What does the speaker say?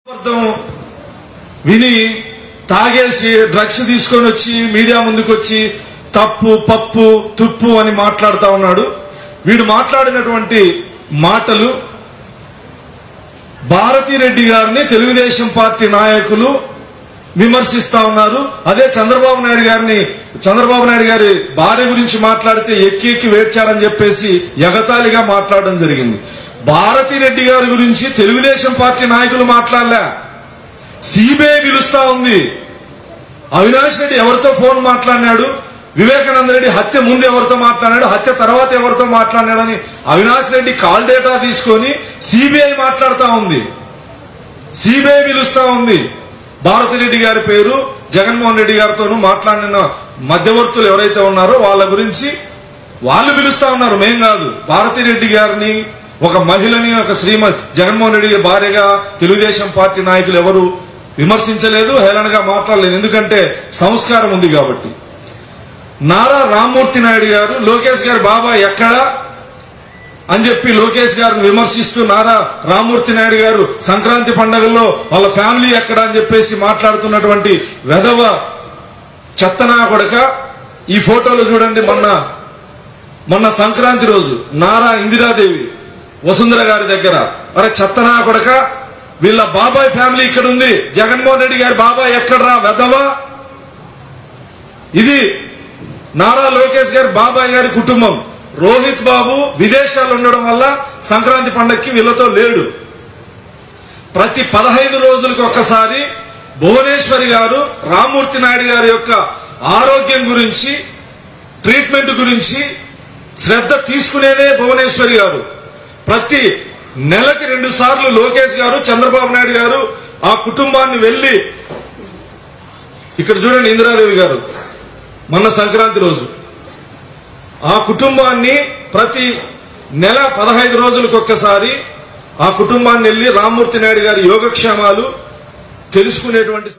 అబద్ధం విని తాగేసి డ్రగ్స్ తీసుకొని వచ్చి మీడియా ముందుకు వచ్చి తప్పు పప్పు తుప్పు అని మాట్లాడుతా ఉన్నాడు వీడు మాట్లాడినటువంటి మాటలు భారతిరెడ్డి గారిని తెలుగుదేశం పార్టీ నాయకులు విమర్శిస్తా ఉన్నారు అదే చంద్రబాబు నాయుడు గారిని చంద్రబాబు నాయుడు గారి భార్య గురించి మాట్లాడితే ఎక్కి ఎక్కి వేడ్చాడని చెప్పేసి ఎగతాళిగా మాట్లాడడం జరిగింది భారతిరెడ్డి గారి గురించి తెలుగుదేశం పార్టీ నాయకులు మాట్లాడలే సిబిఐ పిలుస్తా ఉంది అవినాష్ రెడ్డి ఎవరితో ఫోన్ మాట్లాడినాడు వివేకానంద రెడ్డి హత్య ముందు ఎవరితో మాట్లాడాడు హత్య తర్వాత ఎవరితో మాట్లాడినాడని అవినాష్ రెడ్డి కాల్ డేటా తీసుకొని సిబిఐ మాట్లాడుతా ఉంది సిబిఐ పిలుస్తా ఉంది భారతిరెడ్డి గారి పేరు జగన్మోహన్ రెడ్డి గారితోనూ మాట్లాడిన మధ్యవర్తులు ఎవరైతే ఉన్నారో వాళ్ళ గురించి వాళ్ళు పిలుస్తా ఉన్నారు మేం కాదు భారతిరెడ్డి గారిని ఒక మహిళని ఒక శ్రీమ జగన్మోహన్ రెడ్డి భార్యగా తెలుగుదేశం పార్టీ నాయకులు ఎవరు విమర్శించలేదు హేళనగా మాట్లాడలేదు ఎందుకంటే సంస్కారం ఉంది కాబట్టి నారా రామ్మూర్తి నాయుడు గారు లోకేష్ గారి బాబా ఎక్కడా అని చెప్పి లోకేష్ గారిని విమర్శిస్తూ నారా రామ్మూర్తి నాయుడు గారు సంక్రాంతి పండగల్లో వాళ్ళ ఫ్యామిలీ ఎక్కడ అని చెప్పేసి మాట్లాడుతున్నటువంటి వెధవ చెత్తనా కొడక ఈ ఫోటోలు చూడండి మొన్న మొన్న సంక్రాంతి రోజు నారా ఇందిరాదేవి వసుంధర గారి దగ్గర అరే చెత్తనా కొడక వీళ్ళ బాబాయ్ ఫ్యామిలీ ఇక్కడ ఉంది జగన్మోహన్ రెడ్డి గారి బాబాయ్ ఎక్కడరా వెధవా ఇది నారా లోకేష్ గారి బాబాయ్ గారి కుటుంబం రోహిత్ బాబు విదేశాలు ఉండడం వల్ల సంక్రాంతి పండక్కి వీళ్ళతో లేడు ప్రతి పదహైదు రోజులకు ఒక్కసారి భువనేశ్వరి గారు రామ్మూర్తి నాయుడు గారి యొక్క ఆరోగ్యం గురించి ట్రీట్మెంట్ గురించి శ్రద్ధ తీసుకునేదే భువనేశ్వరి గారు ప్రతి నెలకి రెండు సార్లు లోకేష్ గారు చంద్రబాబు నాయుడు గారు ఆ కుటుంబాన్ని వెళ్లి ఇక్కడ చూడండి ఇందిరాదేవి గారు మొన్న సంక్రాంతి రోజు ఆ కుటుంబాన్ని ప్రతి నెల పదహైదు రోజులకు ఒక్కసారి ఆ కుటుంబాన్ని వెళ్లి రామ్మూర్తి నాయుడు గారి యోగక్షేమాలు తెలుసుకునేటువంటి